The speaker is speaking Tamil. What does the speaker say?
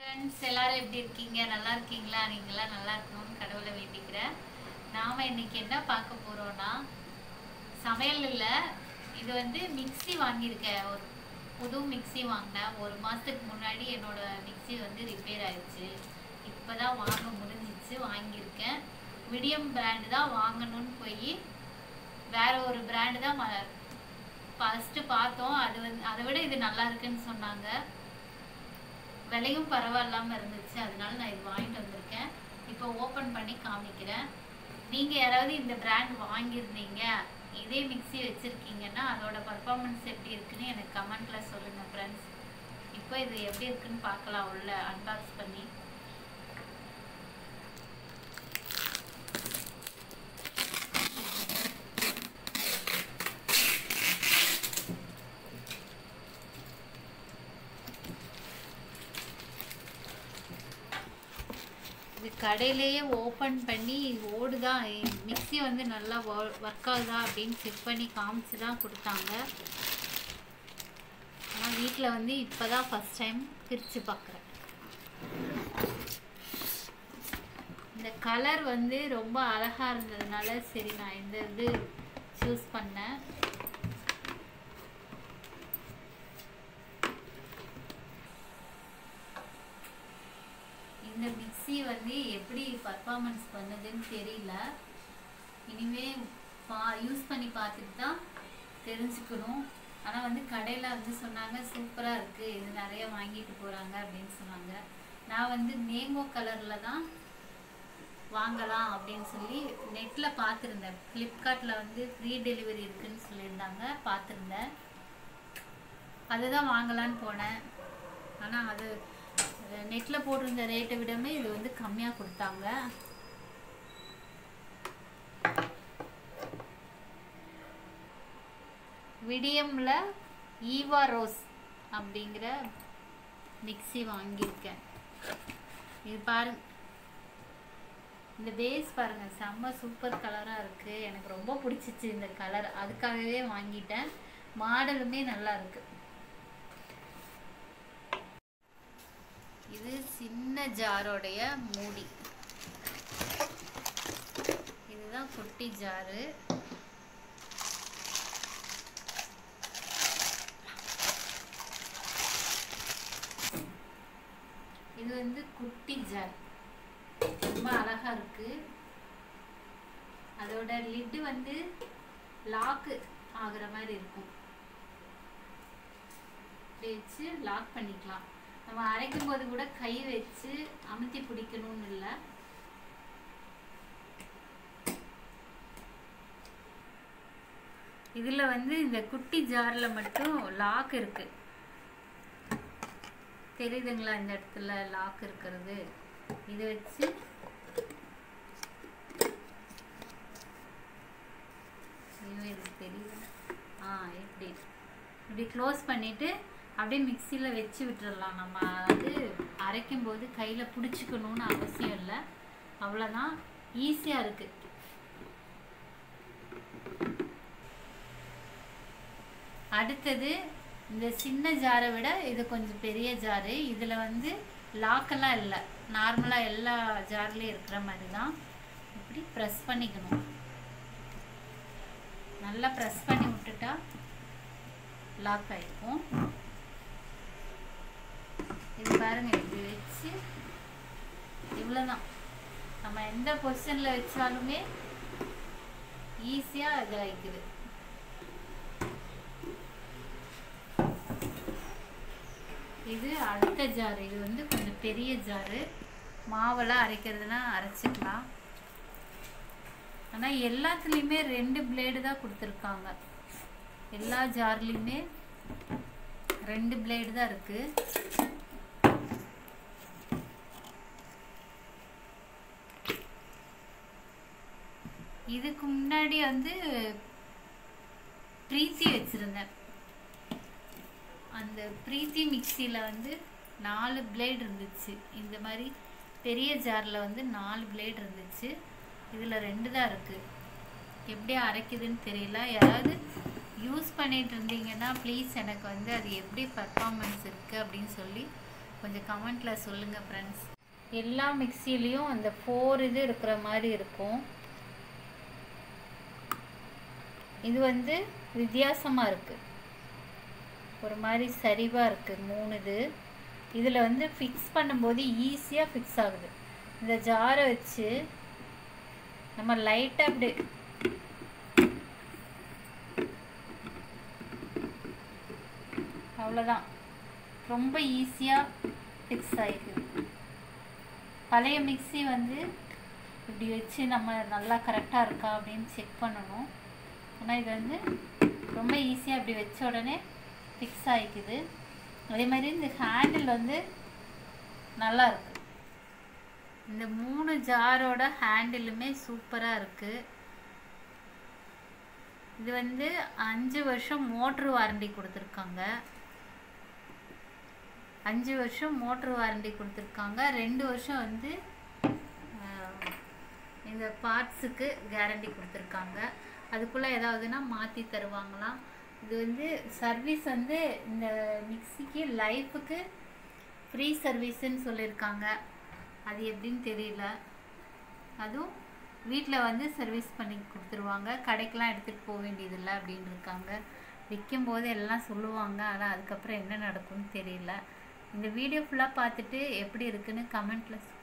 ஃப்ரெண்ட்ஸ் எல்லாரும் எப்படி இருக்கீங்க நல்லா இருக்கீங்களா நீங்களாம் நல்லா இருக்கணும்னு கடவுளை வேண்டிக்கிறேன் நாம் இன்னைக்கு என்ன பார்க்க போகிறோன்னா சமையல் இல்லை இது வந்து மிக்ஸி வாங்கியிருக்கேன் ஒரு புது மிக்ஸி வாங்கினேன் ஒரு மாதத்துக்கு முன்னாடி என்னோட மிக்ஸி வந்து ரிப்பேர் ஆயிடுச்சு இப்போ தான் வாங்க முடிஞ்சிச்சு வாங்கியிருக்கேன் விடியம் பிராண்டு தான் வாங்கணும்னு போய் வேற ஒரு பிராண்டு தான் ஃபஸ்ட்டு பார்த்தோம் அது வந்து அதை விட இது நல்லா இருக்குன்னு சொன்னாங்க விலையும் பரவாயில்லாம இருந்துச்சு அதனால நான் இது வாங்கிட்டு வந்திருக்கேன் இப்போ ஓப்பன் பண்ணி காமிக்கிறேன் நீங்கள் யாராவது இந்த பிராண்ட் வாங்கியிருந்தீங்க இதே மிக்ஸி வச்சுருக்கீங்கன்னா அதோட பர்ஃபார்மன்ஸ் எப்படி இருக்குன்னு எனக்கு கமெண்ட்டில் சொல்லுங்கள் ஃப்ரெண்ட்ஸ் இப்போ இது எப்படி இருக்குன்னு பார்க்கலாம் உள்ள அன்பாக்ஸ் பண்ணி இது கடையிலேயே ஓப்பன் பண்ணி ஓடுதா மிக்ஸி வந்து நல்லா ஒர்க் ஆகுதா அப்படின்னு செக் பண்ணி காமிச்சு தான் கொடுத்தாங்க ஆனால் வீட்டில் வந்து இப்போ தான் ஃபஸ்ட் டைம் பிரித்து பார்க்குறேன் இந்த கலர் வந்து ரொம்ப அழகாக இருந்ததுனால சரி நான் இந்த இது சூஸ் பண்ணேன் இந்த மிக்ஸி வந்து எப்படி பர்ஃபார்மன்ஸ் பண்ணுதுன்னு தெரியல இனிமே பா யூஸ் பண்ணி பார்த்துட்டு தான் தெரிஞ்சுக்கணும் ஆனால் வந்து கடையில் வந்து சொன்னாங்க சூப்பராக இருக்குது இது நிறைய வாங்கிட்டு போகிறாங்க அப்படின்னு சொன்னாங்க நான் வந்து மேங்கோ கலரில் தான் வாங்கலாம் அப்படின்னு சொல்லி நெட்டில் பார்த்துருந்தேன் ஃப்ளிப்கார்ட்டில் வந்து ஃப்ரீ டெலிவரி இருக்குன்னு சொல்லியிருந்தாங்க பார்த்துருந்தேன் அதுதான் வாங்கலான்னு போனேன் ஆனால் அது நெட்டில் போட்டிருந்த ரேட்டை விடமே இது வந்து கம்மியாக கொடுத்தாங்க விடியமில் ஈவா ரோஸ் அப்படிங்கிற மிக்ஸி வாங்கியிருக்கேன் இது பாருங்க இந்த பேஸ் பாருங்க செம்ம சூப்பர் கலராக இருக்குது எனக்கு ரொம்ப பிடிச்சிச்சு இந்த கலர் அதுக்காகவே வாங்கிட்டேன் மாடலுமே நல்லா இருக்கு இது சின்ன ஜாரோடைய மூடி இதுதான் குட்டி ஜாரு இது வந்து குட்டி ஜார் ரொம்ப அழகா இருக்கு அதோட லிட்டு வந்து லாக்கு ஆகுற மாதிரி இருக்கும் வச்சு லாக் பண்ணிக்கலாம் நம்ம அரைக்கும் போது கூட கை வச்சு அமுத்தி பிடிக்கணும்னு இல்லை இதில் வந்து இந்த குட்டி ஜாரில் மட்டும் லாக் இருக்கு தெரியுதுங்களா இந்த இடத்துல லாக் இருக்கிறது இதை வச்சு இது தெரியுது ஆ இப்படி இப்படி க்ளோஸ் பண்ணிவிட்டு அப்படியே மிக்சியில் வச்சு விட்டுறலாம் நம்ம வந்து அரைக்கும் போது கையில் பிடிச்சிக்கணும்னு அவசியம் இல்லை அவ்வளோதான் ஈஸியாக இருக்குது அடுத்தது இந்த சின்ன ஜாரை விட இது கொஞ்சம் பெரிய ஜாரு இதில் வந்து லாக்கெல்லாம் இல்லை நார்மலாக எல்லா ஜார்லேயும் இருக்கிற மாதிரி தான் இப்படி ப்ரெஸ் பண்ணிக்கணும் நல்லா ப்ரெஸ் பண்ணி விட்டுட்டா லாக் ஆகிருக்கும் இது பாருங்க இப்படி வச்சு இவ்வளோதான் நம்ம எந்த பொசிஷனில் வச்சாலுமே ஈஸியாக இது ஆகிக்குது இது அடுத்த ஜாரு இது வந்து கொஞ்சம் பெரிய ஜாரு மாவெல்லாம் அரைக்கிறதுனா அரைச்சிக்கலாம் ஆனால் எல்லாத்துலேயுமே ரெண்டு பிளேடு தான் கொடுத்துருக்காங்க எல்லா ஜார்லேயுமே ரெண்டு பிளேடு தான் இருக்குது இதுக்கு முன்னாடி வந்து பிரீத்தி வச்சுருந்தேன் அந்த பிரீத்தி மிக்சியில் வந்து நாலு பிளேட் இருந்துச்சு இந்த மாதிரி பெரிய ஜாரில் வந்து நாலு பிளேட் இருந்துச்சு இதில் ரெண்டு தான் இருக்குது எப்படி அரைக்குதுன்னு தெரியல யாராவது யூஸ் பண்ணிட்டு இருந்தீங்கன்னா ப்ளீஸ் எனக்கு வந்து அது எப்படி பர்ஃபார்மன்ஸ் இருக்குது அப்படின்னு சொல்லி கொஞ்சம் கமெண்ட்டில் சொல்லுங்கள் ஃப்ரெண்ட்ஸ் எல்லா மிக்சிலையும் அந்த ஃபோர் இது இருக்கிற மாதிரி இருக்கும் இது வந்து வித்தியாசமாக இருக்குது ஒரு மாதிரி சரிவாக இருக்குது மூணு இது இதில் வந்து ஃபிக்ஸ் பண்ணும்போது ஈஸியாக ஃபிக்ஸ் ஆகுது இந்த ஜாரை வச்சு நம்ம லைட்டாக அப்படி அவ்வளோதான் ரொம்ப ஈஸியாக ஃபிக்ஸ் ஆகிடுது பழைய மிக்ஸி வந்து இப்படி வச்சு நம்ம நல்லா கரெக்டாக இருக்கா அப்படின்னு செக் பண்ணணும் ஆனால் இது வந்து ரொம்ப ஈஸியாக இப்படி வச்ச உடனே ஃபிக்ஸ் ஆகிக்குது அதே மாதிரி இந்த ஹேண்டில் வந்து நல்லா இருக்கு இந்த மூணு ஜாரோட ஹேண்டிலுமே சூப்பராக இருக்குது இது வந்து அஞ்சு வருஷம் மோட்ரு வாரண்டி கொடுத்துருக்காங்க அஞ்சு வருஷம் மோட்ரு வாரண்டி கொடுத்துருக்காங்க ரெண்டு வருஷம் வந்து ஆஹ், இந்த பார்ட்ஸுக்கு கேரண்டி கொடுத்துருக்காங்க அதுக்குள்ளே ஏதாவதுன்னா மாற்றி தருவாங்களாம் இது வந்து சர்வீஸ் வந்து இந்த மிக்சிக்கு லைஃபுக்கு ஃப்ரீ சர்வீஸ்ன்னு சொல்லியிருக்காங்க அது எப்படின்னு தெரியல அதுவும் வீட்டில் வந்து சர்வீஸ் பண்ணி கொடுத்துருவாங்க கடைக்கெலாம் எடுத்துகிட்டு போக வேண்டியதில்லை அப்படின்னு இருக்காங்க விற்கும் போது எல்லாம் சொல்லுவாங்க ஆனால் அதுக்கப்புறம் என்ன நடக்கும்னு தெரியல இந்த வீடியோ ஃபுல்லாக பார்த்துட்டு எப்படி இருக்குன்னு கமெண்ட்டில்